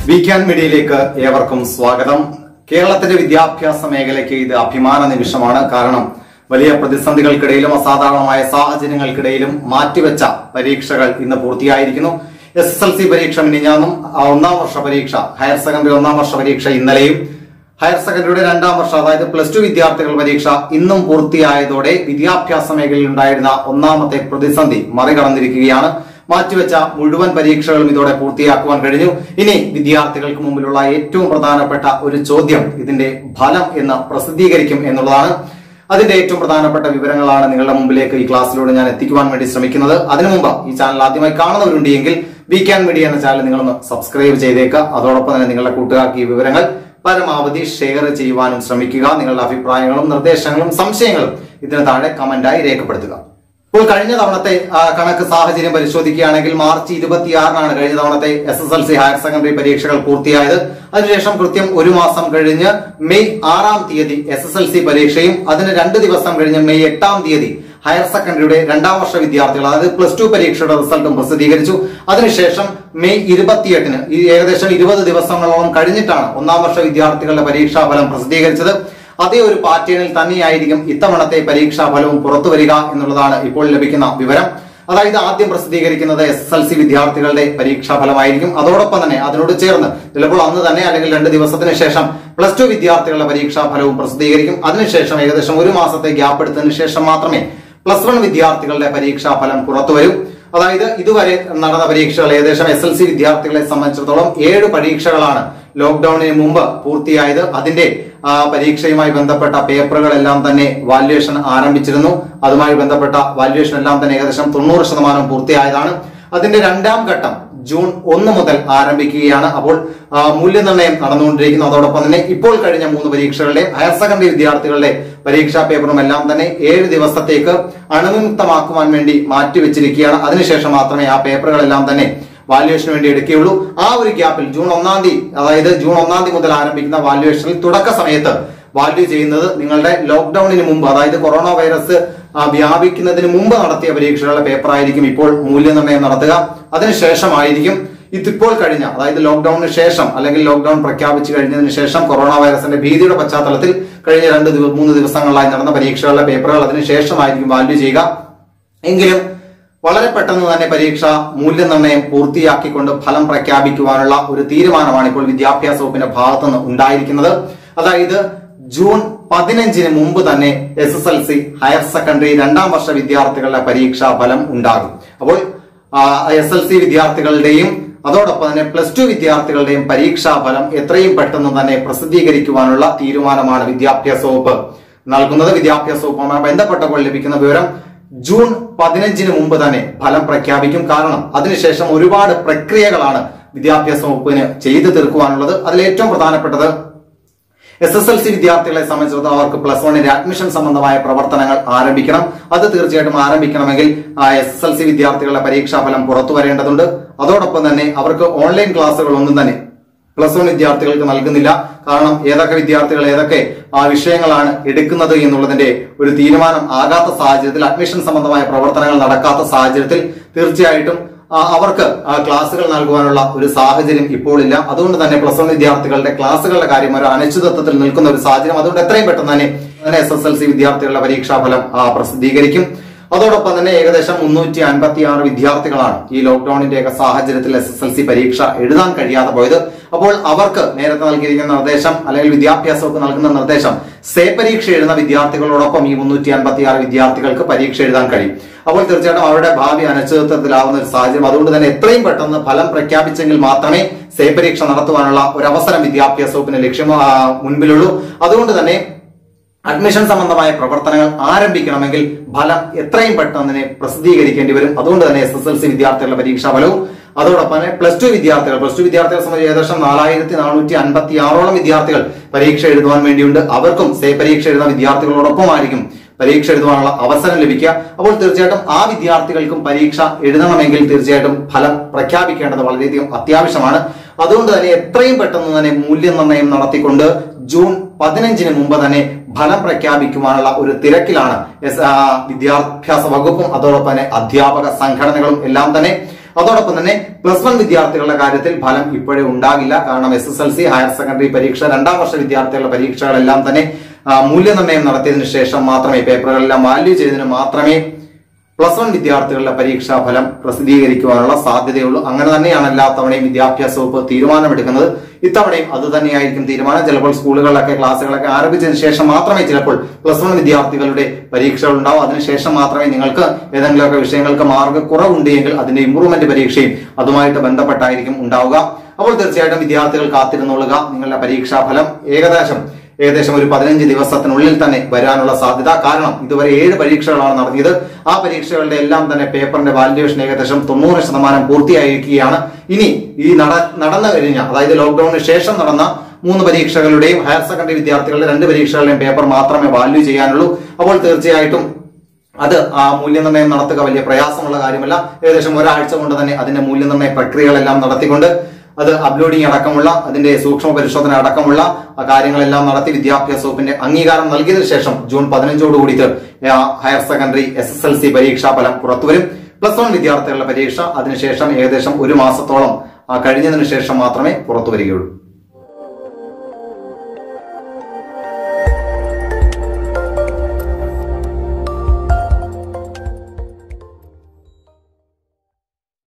വീക്കാൻ മീഡിയയിലേക്ക് ഏവർക്കും സ്വാഗതം കേരളത്തിന്റെ വിദ്യാഭ്യാസ മേഖലയ്ക്ക് ഇത് അഭിമാന നിമിഷമാണ് കാരണം വലിയ പ്രതിസന്ധികൾക്കിടയിലും അസാധാരണമായ സാഹചര്യങ്ങൾക്കിടയിലും മാറ്റിവെച്ച പരീക്ഷകൾ ഇന്ന് പൂർത്തിയായിരിക്കുന്നു എസ് എസ് എൽ സി പരീക്ഷ മിനിഞ്ഞാന്നും ആ ഒന്നാം വർഷ പരീക്ഷ ഹയർ സെക്കൻഡറി ഒന്നാം വർഷ പരീക്ഷ ഇന്നലെയും ഹയർ സെക്കൻഡറിയുടെ രണ്ടാം വർഷം അതായത് പ്ലസ് ടു വിദ്യാർത്ഥികൾ പരീക്ഷ ഇന്നും പൂർത്തിയായതോടെ വിദ്യാഭ്യാസ മേഖലയിൽ ഉണ്ടായിരുന്ന ഒന്നാമത്തെ പ്രതിസന്ധി മറികടന്നിരിക്കുകയാണ് മാറ്റിവെച്ച മുഴുവൻ പരീക്ഷകളും ഇതോടെ പൂർത്തിയാക്കുവാൻ കഴിഞ്ഞു ഇനി വിദ്യാർത്ഥികൾക്ക് മുമ്പിലുള്ള ഏറ്റവും പ്രധാനപ്പെട്ട ഒരു ചോദ്യം ഇതിന്റെ ഫലം എന്ന് പ്രസിദ്ധീകരിക്കും എന്നുള്ളതാണ് അതിന്റെ ഏറ്റവും പ്രധാനപ്പെട്ട വിവരങ്ങളാണ് നിങ്ങളുടെ മുമ്പിലേക്ക് ഈ ക്ലാസ്സിലൂടെ ഞാൻ എത്തിക്കുവാൻ വേണ്ടി ശ്രമിക്കുന്നത് അതിനു മുമ്പ് ഈ ചാനൽ ആദ്യമായി കാണുന്നവരുണ്ടെങ്കിൽ വി ക്യാൻ മീഡിയ എന്ന ചാനൽ നിങ്ങളൊന്ന് സബ്സ്ക്രൈബ് ചെയ്തേക്കുക അതോടൊപ്പം തന്നെ നിങ്ങളുടെ കൂട്ടുകാർക്ക് ഈ വിവരങ്ങൾ പരമാവധി ഷെയർ ചെയ്യുവാനും ശ്രമിക്കുക നിങ്ങളുടെ അഭിപ്രായങ്ങളും നിർദ്ദേശങ്ങളും സംശയങ്ങളും ഇതിന് താഴെ കമന്റായി രേഖപ്പെടുത്തുക ഇപ്പോൾ കഴിഞ്ഞ തവണത്തെ ആ, കണക്ക് സാഹചര്യം പരിശോധിക്കുകയാണെങ്കിൽ മാർച്ച് ഇരുപത്തിയാറിനാണ് കഴിഞ്ഞ തവണത്തെ S S L C higher secondary പരീക്ഷകൾ പൂർത്തിയായത് അതിനുശേഷം കൃത്യം ഒരു മാസം കഴിഞ്ഞ് മെയ് ആറാം തീയതി എസ് എസ് എൽ സി പരീക്ഷയും അതിന് രണ്ട് ദിവസം കഴിഞ്ഞ് മെയ് എട്ടാം തീയതി ഹയർ സെക്കൻഡറിയുടെ രണ്ടാം വർഷ വിദ്യാർത്ഥികൾ അതായത് പ്ലസ് ടു പരീക്ഷയുടെ റിസൾട്ടും പ്രസിദ്ധീകരിച്ചു അതിനുശേഷം മെയ് ഇരുപത്തിയെട്ടിന് ഈ ഏകദേശം ഇരുപത് ദിവസങ്ങളോളം കഴിഞ്ഞിട്ടാണ് ഒന്നാം വർഷ വിദ്യാർത്ഥികളുടെ പരീക്ഷാ ഫലം പ്രസിദ്ധീകരിച്ചത് അതേ ഒരു പാറ്റേണിൽ തന്നെയായിരിക്കും ഇത്തവണത്തെ പരീക്ഷാ ഫലവും പുറത്തു വരിക എന്നുള്ളതാണ് ഇപ്പോൾ ലഭിക്കുന്ന വിവരം അതായത് ആദ്യം പ്രസിദ്ധീകരിക്കുന്നത് എസ് എസ് എൽ സി വിദ്യാർത്ഥികളുടെ പരീക്ഷാ ഫലമായിരിക്കും അതോടൊപ്പം തന്നെ അതിനോട് ചേർന്ന് ചിലപ്പോൾ അന്ന് തന്നെ അല്ലെങ്കിൽ രണ്ട് ദിവസത്തിന് ശേഷം പ്ലസ് ടു വിദ്യാർത്ഥികളുടെ പരീക്ഷാ ഫലവും പ്രസിദ്ധീകരിക്കും അതിനുശേഷം ഏകദേശം ഒരു മാസത്തെ ഗ്യാപ്പ് എടുത്തതിനു ശേഷം മാത്രമേ പ്ലസ് വൺ വിദ്യാർത്ഥികളുടെ പരീക്ഷാ ഫലം പുറത്തു വരും അതായത് ഇതുവരെ നടന്ന പരീക്ഷകൾ ഏകദേശം എസ് എൽ സി വിദ്യാർത്ഥികളെ സംബന്ധിച്ചിടത്തോളം ഏഴ് പരീക്ഷകളാണ് ലോക്ക്ഡൌണിന് മുമ്പ് പൂർത്തിയായത് അതിന്റെ ആ, പരീക്ഷയുമായി ബന്ധപ്പെട്ട പേപ്പറുകളെല്ലാം തന്നെ വാല്യുവേഷൻ ആരംഭിച്ചിരുന്നു അതുമായി ബന്ധപ്പെട്ട വാല്യുവേഷൻ എല്ലാം തന്നെ ഏകദേശം തൊണ്ണൂറ് ശതമാനം പൂർത്തിയായതാണ് അതിന്റെ രണ്ടാം ഘട്ടം ജൂൺ ഒന്ന് മുതൽ ആരംഭിക്കുകയാണ് അപ്പോൾ ആ, മൂല്യനിർണ്ണയം നടന്നുകൊണ്ടിരിക്കുന്നു അതോടൊപ്പം തന്നെ ഇപ്പോൾ കഴിഞ്ഞ മൂന്ന് പരീക്ഷകളുടെ ഹയർ സെക്കൻഡറി വിദ്യാർത്ഥികളുടെ പരീക്ഷാ പേപ്പറും എല്ലാം തന്നെ ഏഴ് ദിവസത്തേക്ക് അണുവിമുക്തമാക്കുവാൻ വേണ്ടി മാറ്റിവെച്ചിരിക്കുകയാണ് അതിനുശേഷം മാത്രമേ ആ പേപ്പറുകളെല്ലാം തന്നെ വാല്യുവേഷന് വേണ്ടി എടുക്കുകയുള്ളൂ ആ ഒരു ഗ്യാപ്പിൽ ജൂൺ ഒന്നാം തീയതി അതായത് ജൂൺ ഒന്നാം തീയതി മുതൽ ആരംഭിക്കുന്ന വാല്യുവേഷനിൽ തുടക്ക സമയത്ത് വാല്യൂ ചെയ്യുന്നത് നിങ്ങളുടെ ലോക്ക്ഡൌണിന് മുമ്പ് അതായത് കൊറോണ വൈറസ് ആ, വ്യാപിക്കുന്നതിന് മുമ്പ് നടത്തിയ പരീക്ഷകളുടെ പേപ്പർ ആയിരിക്കും ഇപ്പോൾ മൂല്യനിർണ്ണയം നടത്തുക അതിനുശേഷമായിരിക്കും ഇതിപ്പോൾ കഴിഞ്ഞ അതായത് ലോക്ക്ഡൌണിന് ശേഷം അല്ലെങ്കിൽ ലോക്ക്ഡൌൺ പ്രഖ്യാപിച്ചു കഴിഞ്ഞതിന് ശേഷം കൊറോണ വൈറസിന്റെ ഭീതിയുടെ പശ്ചാത്തലത്തിൽ കഴിഞ്ഞ രണ്ട് ദിവ മൂന്ന് ദിവസങ്ങളിലായി നടന്ന പരീക്ഷകളുടെ പേപ്പറുകൾ അതിനുശേഷമായിരിക്കും വാല്യൂ ചെയ്യുക എങ്കിലും വളരെ പെട്ടെന്ന് തന്നെ പരീക്ഷ മൂല്യനിർണ്ണയം പൂർത്തിയാക്കിക്കൊണ്ട് ഫലം പ്രഖ്യാപിക്കുവാനുള്ള ഒരു തീരുമാനമാണ് ഇപ്പോൾ വിദ്യാഭ്യാസ വകുപ്പിന്റെ ഭാഗത്തുനിന്ന് ഉണ്ടായിരിക്കുന്നത് അതായത് ജൂൺ പതിനഞ്ചിന് മുമ്പ് തന്നെ S S L C higher secondary രണ്ടാം വർഷ വിദ്യാർത്ഥികളുടെ പരീക്ഷാ ഫലം ഉണ്ടാകും അപ്പോൾ എസ് എൽ സി വിദ്യാർത്ഥികളുടെയും അതോടൊപ്പം തന്നെ പ്ലസ് ടു വിദ്യാർത്ഥികളുടെയും പരീക്ഷാ ഫലം എത്രയും പെട്ടെന്ന് തന്നെ പ്രസിദ്ധീകരിക്കുവാനുള്ള തീരുമാനമാണ് വിദ്യാഭ്യാസ വകുപ്പ് നൽകുന്നത് വിദ്യാഭ്യാസ വകുപ്പുമായി ബന്ധപ്പെട്ടപ്പോൾ ലഭിക്കുന്ന വിവരം ജൂൺ പതിനഞ്ചിന് മുമ്പ് തന്നെ ഫലം പ്രഖ്യാപിക്കും കാരണം അതിനുശേഷം ഒരുപാട് പ്രക്രിയകളാണ് വിദ്യാഭ്യാസ വകുപ്പിന് ചെയ്തു തീർക്കുവാനുള്ളത് അതിൽ ഏറ്റവും പ്രധാനപ്പെട്ടത് എസ് എസ് എൽ സി വിദ്യാർത്ഥികളെ സംബന്ധിച്ചിടത്തോളം അവർക്ക് പ്ലസ് വണ്ണിന്റെ അഡ്മിഷൻ സംബന്ധമായ പ്രവർത്തനങ്ങൾ ആരംഭിക്കണം അത് തീർച്ചയായിട്ടും ആരംഭിക്കണമെങ്കിൽ എസ് എസ് എൽ സി വിദ്യാർത്ഥികളുടെ പരീക്ഷാഫലം പുറത്തു വരേണ്ടതുണ്ട് അതോടൊപ്പം തന്നെ അവർക്ക് ഓൺലൈൻ ക്ലാസ്സുകൾ ഒന്നും തന്നെ പ്ലസ് വൺ വിദ്യാർത്ഥികൾക്ക് നൽകുന്നില്ല കാരണം ഏതൊക്കെ വിദ്യാർത്ഥികൾ ഏതൊക്കെ ആ വിഷയങ്ങളാണ് എടുക്കുന്നത് എന്നുള്ളതിന്റെ ഒരു തീരുമാനം ആകാത്ത സാഹചര്യത്തിൽ അഡ്മിഷൻ സംബന്ധമായ പ്രവർത്തനങ്ങൾ നടക്കാത്ത സാഹചര്യത്തിൽ തീർച്ചയായിട്ടും ആ, അവർക്ക് ആ ക്ലാസുകൾ നൽകുവാനുള്ള ഒരു സാഹചര്യം ഇപ്പോൾ ഇല്ല അതുകൊണ്ട് തന്നെ പ്ലസ് വൺ വിദ്യാർത്ഥികളുടെ ക്ലാസുകളുടെ കാര്യം ഒരു അനിശ്ചിതത്വത്തിൽ നിൽക്കുന്ന ഒരു സാഹചര്യം അതുകൊണ്ട് എത്രയും പെട്ടെന്ന് തന്നെ തന്നെ എസ് എസ് എൽ സി വിദ്യാർത്ഥികളുടെ പരീക്ഷാഫലം ആ, പ്രസിദ്ധീകരിക്കും അതോടൊപ്പം തന്നെ ഏകദേശം മുന്നൂറ്റി അൻപത്തി ആറ് വിദ്യാർത്ഥികളാണ് ഈ ലോക്ക്ഡൌണിന്റെ ഒക്കെ സാഹചര്യത്തിൽ എസ് എസ് എൽ സി പരീക്ഷ എഴുതാൻ കഴിയാതെ പോയത് അപ്പോൾ അവർക്ക് നേരത്തെ നൽകിയിരിക്കുന്ന നിർദ്ദേശം അല്ലെങ്കിൽ വിദ്യാഭ്യാസ വകുപ്പ് നൽകുന്ന നിർദ്ദേശം സേ പരീക്ഷ എഴുതുന്ന വിദ്യാർത്ഥികളോടൊപ്പം ഈ മുന്നൂറ്റി അൻപത്തി ആറ് വിദ്യാർത്ഥികൾക്ക് പരീക്ഷ എഴുതാൻ കഴിയും അപ്പോൾ തീർച്ചയായിട്ടും അവരുടെ ഭാവി അനിശ്ചിതത്വത്തിലാവുന്ന ഒരു സാഹചര്യം അതുകൊണ്ട് തന്നെ എത്രയും പെട്ടെന്ന് ഫലം പ്രഖ്യാപിച്ചെങ്കിൽ മാത്രമേ സേ പരീക്ഷ നടത്തുവാനുള്ള ഒരു അവസരം വിദ്യാഭ്യാസ വകുപ്പിന് ലക്ഷ്യം ആ, മുൻപിലുള്ളൂ അതുകൊണ്ട് തന്നെ അഡ്മിഷൻ സംബന്ധമായ പ്രവർത്തനങ്ങൾ ആരംഭിക്കണമെങ്കിൽ ഫലം എത്രയും പെട്ടെന്ന് തന്നെ പ്രസിദ്ധീകരിക്കേണ്ടി വരും അതുകൊണ്ട് തന്നെ എസ് എസ് എൽ സി വിദ്യാർത്ഥികളുടെ പരീക്ഷാ ഫലവും അതോടൊപ്പം തന്നെ പ്ലസ് ടു വിദ്യാർത്ഥികൾ പ്ലസ് ടു വിദ്യാർത്ഥികളെ സംബന്ധിച്ച് ഏകദേശം നാലായിരത്തി നാനൂറ്റി അൻപത്തി ആറോളം വിദ്യാർത്ഥികൾ പരീക്ഷ എഴുതുവാൻ വേണ്ടിയുണ്ട് അവർക്കും സേ പരീക്ഷ എഴുതുന്ന വിദ്യാർത്ഥികളോടൊപ്പമായിരിക്കും പരീക്ഷ എഴുതുവാനുള്ള അവസരം ലഭിക്കുക അപ്പോൾ തീർച്ചയായിട്ടും ആ വിദ്യാർത്ഥികൾക്കും പരീക്ഷ എഴുതണമെങ്കിൽ തീർച്ചയായിട്ടും ഫലം പ്രഖ്യാപിക്കേണ്ടത് വളരെയധികം അത്യാവശ്യമാണ് അതുകൊണ്ട് തന്നെ എത്രയും പെട്ടെന്ന് തന്നെ മൂല്യനിർണ്ണയം നടത്തിക്കൊണ്ട് ജൂൺ പതിനഞ്ചിന് മുമ്പ് തന്നെ ഫലം പ്രഖ്യാപിക്കുവാനുള്ള ഒരു തിരക്കിലാണ് എസ് ആ, വിദ്യാഭ്യാസ വകുപ്പും അതോടൊപ്പം തന്നെ അധ്യാപക സംഘടനകളും എല്ലാം തന്നെ അതോടൊപ്പം തന്നെ പ്ലസ് വൺ വിദ്യാർത്ഥികളുടെ കാര്യത്തിൽ ഫലം ഇപ്പോഴേ ഉണ്ടാകില്ല കാരണം S S L C higher secondary പരീക്ഷ രണ്ടാം വർഷ വിദ്യാർത്ഥികളുടെ പരീക്ഷകളെല്ലാം തന്നെ ആ, മൂല്യനിർണ്ണയം നടത്തിയതിനു ശേഷം മാത്രമേ പേപ്പറുകളെല്ലാം വാല്യൂ ചെയ്തതിന് മാത്രമേ പ്ലസ് വൺ വിദ്യാർത്ഥികളുടെ പരീക്ഷാ ഫലം പ്രസിദ്ധീകരിക്കുവാനുള്ള സാധ്യതയുള്ളൂ അങ്ങനെ തന്നെയാണ് എല്ലാ തവണയും വിദ്യാഭ്യാസ വകുപ്പ് തീരുമാനമെടുക്കുന്നത് ഇത്തവണയും അത് തന്നെയായിരിക്കും തീരുമാനം ചിലപ്പോൾ സ്കൂളുകളിലൊക്കെ ക്ലാസ്സുകളൊക്കെ ആരംഭിച്ചതിന് ശേഷം മാത്രമേ ചിലപ്പോൾ പ്ലസ് വൺ വിദ്യാർത്ഥികളുടെ പരീക്ഷകൾ ഉണ്ടാവും അതിനുശേഷം മാത്രമേ നിങ്ങൾക്ക് ഏതെങ്കിലുമൊക്കെ വിഷയങ്ങൾക്ക് മാർഗ്ഗ കുറവുണ്ട് എങ്കിൽ അതിന്റെ ഇംപ്രൂവ്മെന്റ് പരീക്ഷയും അതുമായിട്ട് ബന്ധപ്പെട്ടായിരിക്കും ഉണ്ടാവുക അപ്പോൾ തീർച്ചയായിട്ടും വിദ്യാർത്ഥികൾ കാത്തിരുന്നോളുക നിങ്ങളുടെ പരീക്ഷാ ഫലം ഏകദേശം ഏകദേശം ഒരു പതിനഞ്ച് ദിവസത്തിനുള്ളിൽ തന്നെ വരാനുള്ള സാധ്യത കാരണം ഇതുവരെ ഏഴ് പരീക്ഷകളാണ് നടത്തിയത് ആ പരീക്ഷകളുടെ എല്ലാം തന്നെ പേപ്പറിന്റെ വാല്യുവേഷൻ ഏകദേശം തൊണ്ണൂറ് ശതമാനം പൂർത്തിയായിരിക്കുകയാണ് ഇനി ഈ നട നടന്നു കഴിഞ്ഞ അതായത് ലോക്ക്ഡൌണിന് ശേഷം നടന്ന മൂന്ന് പരീക്ഷകളുടെയും ഹയർ സെക്കൻഡറി വിദ്യാർത്ഥികളുടെ രണ്ട് പരീക്ഷകളുടെയും പേപ്പർ മാത്രമേ വാല്യൂ ചെയ്യാനുള്ളൂ അപ്പോൾ തീർച്ചയായിട്ടും അത് ആ മൂല്യനിർണ്ണയം നടത്തുക വലിയ പ്രയാസമുള്ള കാര്യമല്ല ഏകദേശം ഒരാഴ്ച കൊണ്ട് തന്നെ അതിന്റെ മൂല്യനിർണ്ണയ പ്രക്രിയകളെല്ലാം നടത്തിക്കൊണ്ട് അത് അപ്ലോഡിംഗ് അടക്കമുള്ള അതിന്റെ സൂക്ഷ്മ പരിശോധന അടക്കമുള്ള ആ കാര്യങ്ങളെല്ലാം നടത്തി വിദ്യാഭ്യാസ വകുപ്പിന്റെ അംഗീകാരം നൽകിയതിനു ശേഷം ജൂൺ പതിനഞ്ചോട് കൂടിയിട്ട് ആ higher secondary S S L C പരീക്ഷാ ഫലം പുറത്തുവരും പ്ലസ് വൺ വിദ്യാർത്ഥികളുടെ പരീക്ഷ അതിനുശേഷം ഏകദേശം ഒരു മാസത്തോളം ആ, കഴിഞ്ഞതിനു ശേഷം മാത്രമേ പുറത്തു വരികയുള്ളൂ